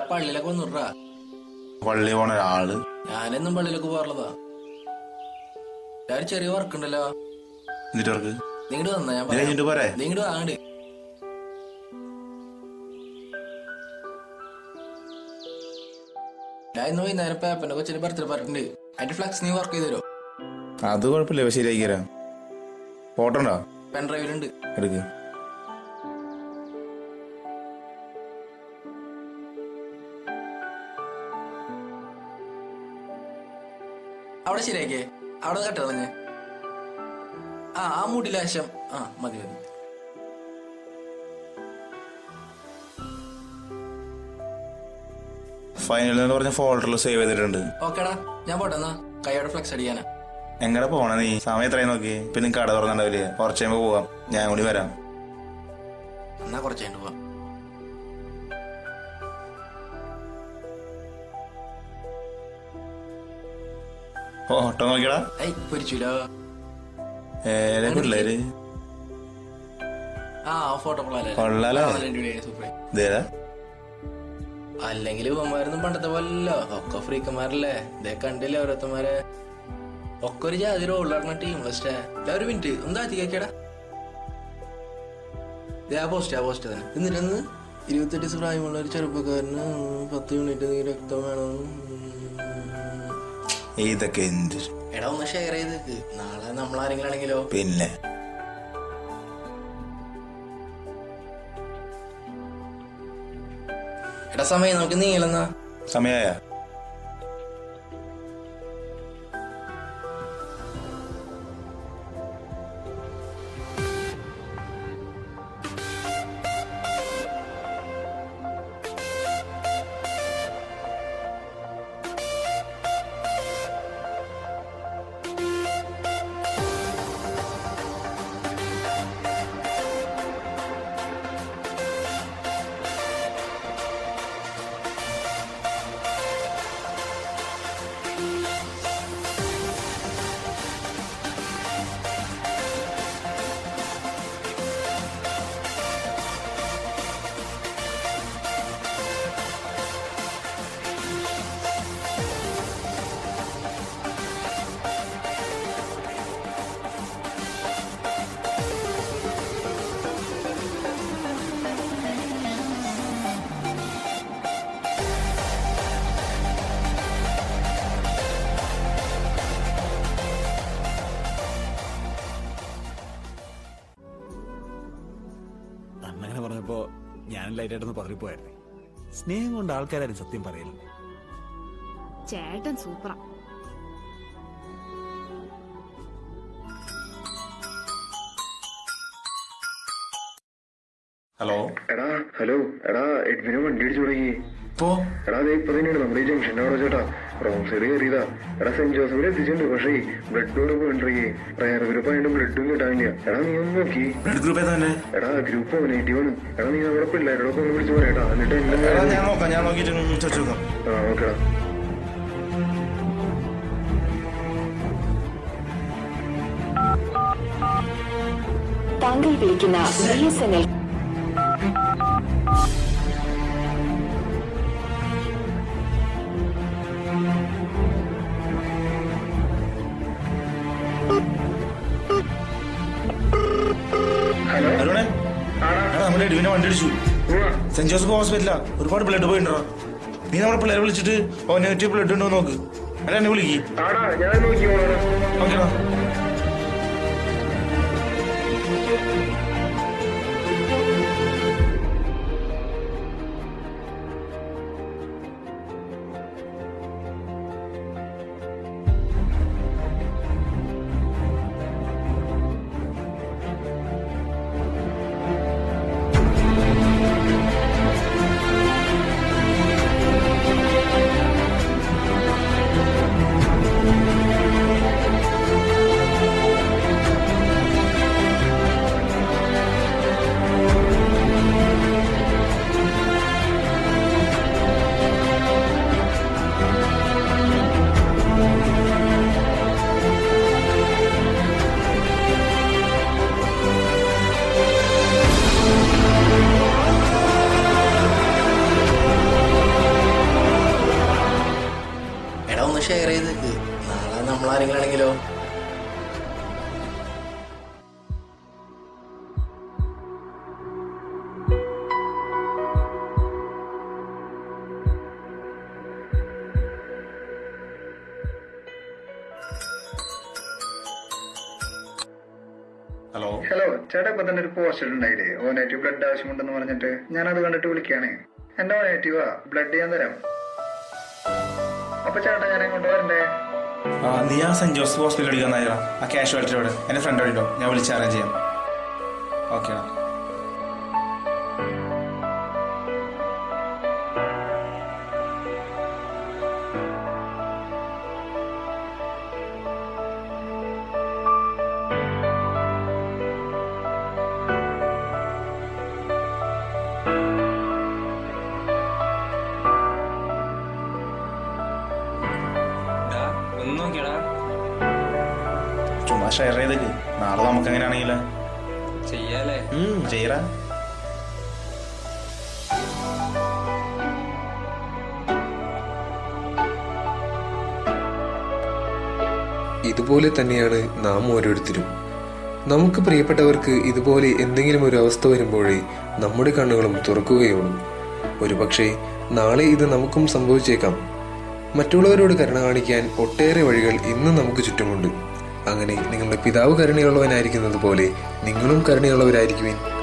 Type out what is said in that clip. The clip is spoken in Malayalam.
പള്ളിയിലൊക്കെ വന്നിട്ടാ പള്ളി പോണ ഒരാള് ഞാനെന്നും പള്ളിയിലൊക്കെ പോകാറുള്ളതാ ഞാൻ ചെറിയ വർക്ക് ഉണ്ടല്ലോ എന്നിട്ട് അവർക്ക് നിങ്ങട് വന്നാ ഞാൻ ഇത് കഴിഞ്ഞിട്ട് പോരെ നിങ്ങട് വാങ്ങണ്ട് ഞാൻ ഇന്ന് വൈകുന്നേരം പേപ്പറിന്റെ കൊച്ചിന്റെ ബർത്ത്ഡേ പറഞ്ഞിട്ടുണ്ട് അതിന്റെ ഫ്ലക്സ് നീ വർക്ക് ചെയ്ത് തരുമോ അത് കുഴപ്പമില്ല ഇവ ശരിയാക്കി തരാം ഫോട്ടോ ഉണ്ടോ പെൻ ഡ്രൈവിലുണ്ട് എടുക്ക് അവിടെ ശരിയാക്കിയേ അവിടെ കട്ടോ തന്നെ ആ ആ മുടിലാശം ആ മതി മതി ഫൈനൽ എന്ന് പറഞ്ഞ ഫോൾഡറിൽ സേവ് ചെയ്തിട്ടുണ്ട് ഓക്കേടാ ഞാൻ പോട്ടെ എന്നാ കൈയോടെ ഫ്ലക്സ് അടിക്കാനാ എങ്ങനെ പോണ നീ സമയം എത്രയും നോക്കി പിന്നെ കട തുറന്നുണ്ടാവില്ലേ കുറച്ച് കഴിയുമ്പോ പോവാം ഞാൻ കൂടി വരാം എന്നാ കുറച്ച് കഴിഞ്ഞിട്ട് പോവാം ഫോട്ടോ നോക്കിയടാ ഐ പൊരിച്ചില്ലോ ഏരെ പിള്ളേര് ആ ഫോട്ടോ കൊള്ളാലേ കൊള്ളാലോ? സൂപ്പർ ഇതേതാ അല്ലെങ്കിൽ ഇവന്മാരൊന്നും പണ്ടത്തെ പോലല്ലോ ഒക്കെ ഫ്രീക്കന്മാരല്ലേ ഇതേ കണ്ടില്ലേ ഓരോരുത്തന്മാരെ ഒക്കെ ഒരു ജാതി റോളിലിറങ്ങുന്ന ടീം ലിസ്റ്റേ ഒരു മിനിറ്റ് ഒന്ന് ആറ്റിക്കേടാ ആ പോസ്റ്റ് ആ പോസ്റ്റ് തന്നെ എന്നിട്ടൊന്ന് ഇരുപത്തെട്ട് ദിവസം പ്രായമുള്ള ഒരു ചെറുപ്പക്കാരന് പത്ത് യൂണിറ്റ് നീ രക്തം വേണം ഇതൊക്കെ എന്ത് എടാ ഒന്ന് ഷെയർ ചെയ്തേക്ക് നാളെ നമ്മൾ ആരെങ്കിലും ആണെങ്കിലോ പിന്നെ എടാ സമയം നോക്കി നീങ്ങലെന്നാ സമയായ അന്നങ്ങനെ പറഞ്ഞപ്പോ ഞാനും ലൈറ്റായിട്ടൊന്ന് പതറിപ്പോയായിരുന്നേ സ്നേഹം കൊണ്ട് ആൾക്കാരും സത്യം പറയലുണ്ട് ചേട്ടൻ സൂപ്പറാ ഹലോ എടാ ഹലോ എടാ എഡ്വിനെ വണ്ടി അടിച്ചു തുടങ്ങി ഇപ്പോ എടാ അതെ ഇപ്പൊ തന്നെയാണ് നമ്മുടെ ഈ ജംഗ്ഷന്റെ അവിടെ ചേട്ടാ റോങ് സൈഡ് കയറിയതാ എടാ സെന്റ് ജോസഫിൽ എത്തിച്ചിട്ടുണ്ട് പക്ഷേ ബ്ലഡ് പോയിണ്ടേ റയർ ഗ്രൂപ്പ് ആയിട്ട് ബ്ലഡും കിട്ടാനില്ല എടാ നീ ഒന്ന് നോക്കി ബ്ലഡ് ഗ്രൂപ്പ് ഏതാ തന്നെ എടാ ഗ്രൂപ്പ് നെഗറ്റീവ് ആണ് എടാ നീ നമ്മുടെ പിള്ളേരോടൊക്കെ ഒന്ന് വിളിച്ച് പറയട്ടാ എന്നിട്ട് എന്നെ എടാ, ഞാൻ നോക്കാം ഞാൻ നോക്കിയിട്ട് ചോദിച്ചു നോക്കാം ആ ഓക്കെടാ താങ്കൾ വിളിക്കുന്ന ബി എസ് എൻ എൽ അരുണേ എടാ നമ്മുടെ എഡുവിനെ വണ്ടി അടിച്ചു സെന്റ് ജോസഫ് ഹോസ്പിറ്റലാ ഒരുപാട് ബ്ലഡ് പോയിട്ടോ നീ നമ്മുടെ പിള്ളേരെ വിളിച്ചിട്ട് ഓ നെഗറ്റീവ് ബ്ലഡ് ഉണ്ടോ എന്ന് നോക്ക് അല്ല എന്നെ വിളിക്ക് ആടാ ഞാൻ നോക്കിയോളാം ഓക്കേടാ ആ ആരെങ്കിലും ആണെങ്കിലോ ഹലോ ഹലോ ചേട്ടാ ഇപ്പൊ തന്നെ ഒരു പോസ്റ്റർ ഉണ്ടായില്ലേ ഓ നെഗറ്റീവ് ബ്ലഡ് ആവശ്യമുണ്ടെന്ന് പറഞ്ഞിട്ട് ഞാനത് കണ്ടിട്ട് വിളിക്കുകയാണേ എന്റെ ഓ നെഗറ്റീവാ ബ്ലഡ് ഞാൻ തരാം അപ്പൊ ചേട്ടാ ഞാൻ എങ്ങോട്ട് വരണ്ടേ ആ നീ ആ സെന്റ് ജോസഫ് ഹോസ്പിറ്റലിൽ അടിക്കാൻ നായരാ ആ കാഷ്വാലിറ്റിയോട് എന്റെ ഫ്രണ്ട് വിളിട്ടോ ഞാൻ വിളിച്ച് അറേഞ്ച് ചെയ്യാം ഓക്കെ ഒന്ന് നോക്കിയടാ ചുമ്മാ ഷെയർ ചെയ്തേക്ക് നാളെ നമുക്ക് എങ്ങനെയാണെങ്കിലോ ചെയ്യാലേ ചെയ്യറാ ഇതുപോലെ തന്നെയാണ് നാം ഓരോരുത്തരും നമുക്ക് പ്രിയപ്പെട്ടവർക്ക് ഇതുപോലെ എന്തെങ്കിലും ഒരു അവസ്ഥ വരുമ്പോഴേ നമ്മുടെ കണ്ണുകളും തുറക്കുകയുള്ളൂ ഒരുപക്ഷെ നാളെ ഇത് നമുക്കും സംഭവിച്ചേക്കാം മറ്റുള്ളവരോട് കരുണ കാണിക്കാൻ ഒട്ടേറെ വഴികൾ ഇന്നും നമുക്ക് ചുറ്റുമുണ്ട് അങ്ങനെ നിങ്ങളുടെ പിതാവ് കരുണയുള്ളവനായിരിക്കുന്നത് പോലെ നിങ്ങളും കരുണയുള്ളവരായിരിക്കുവിൻ